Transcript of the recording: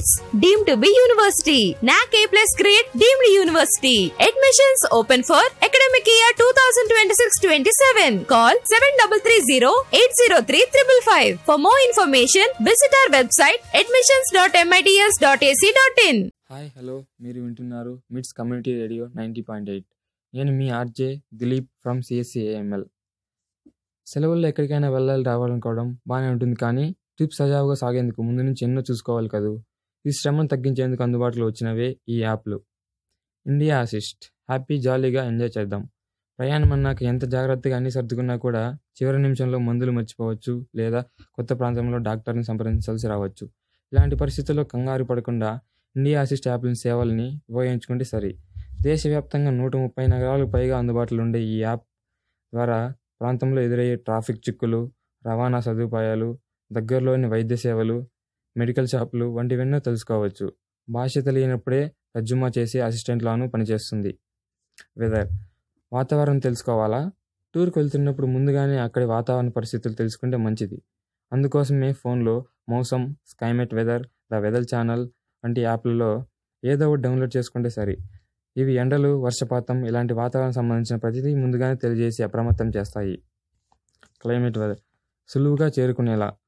college deemed to be university NAAC A plus grade deemed university admissions open for academic year two thousand twenty six twenty seven call seven double three zero eight zero three triple five for more information visit our website admissions dot MITS dot AC dot in hi hello మీరు వింటున్నారు MITS community radio ninety point eight నేను మీ RJ Dileep from CSCAML సెలవుల్లో ఎక్కడికైనా వెళ్ళాలి రావాలనుకోవడం బాగానే ఉంటుంది కానీ ట్రిప్ సజావుగా సాగేందుకు ముందు నుంచి ఎన్నో చూసుకోవాలి కదూ ఈ శ్రమను తగ్గించేందుకు అందుబాటులో వచ్చినవే ఈ యాప్లు ఇండియా అసిస్ట్ హ్యాపీ జాలీగా ఎంజాయ్ చేద్దాం ప్రయాణం అన్నాక ఎంత జాగ్రత్తగా అన్ని సర్దుకున్నా కూడా చివరి నిమిషంలో మందులు మర్చిపోవచ్చు లేదా కొత్త ప్రాంతంలో డాక్టర్ని సంప్రదించాల్సి రావచ్చు ఇలాంటి పరిస్థితుల్లో కంగారు పడకుండా ఇండియా అసిస్ట్ యాప్ల సేవల్ని ఉపయోగించుకుంటే సరి దేశవ్యాప్తంగా నూట ముప్పై నగరాలకు పైగా అందుబాటులో ఉండే ఈ యాప్ ద్వారా ప్రాంతంలో ఎదురయ్యే ట్రాఫిక్ చిక్కులు రవాణా సదుపాయాలు దగ్గరలోని వైద్య సేవలు మెడికల్ షాపులు వంటివెన్నో తెలుసుకోవచ్చు భాష తెలియనప్పుడే తర్జుమా చేసే అసిస్టెంట్లాను పనిచేస్తుంది వెదర్ వాతావరణం తెలుసుకోవాలా టూర్కి వెళ్తున్నప్పుడు ముందుగానే అక్కడి వాతావరణ పరిస్థితులు తెలుసుకుంటే మంచిది అందుకోసమే ఫోన్లో Mausam Skymet weather the weather channel వంటి యాప్లలో ఏదో ఒకటి డౌన్లోడ్ చేసుకుంటే సరి ఇవి ఎండలు వర్షపాతం ఇలాంటి వాతావరణం సంబంధించిన ప్రతిదీ ముందుగానే తెలియజేసి అప్రమత్తం చేస్తాయి క్లైమేట్ వెదర్ సులువుగా చేరుకునేలా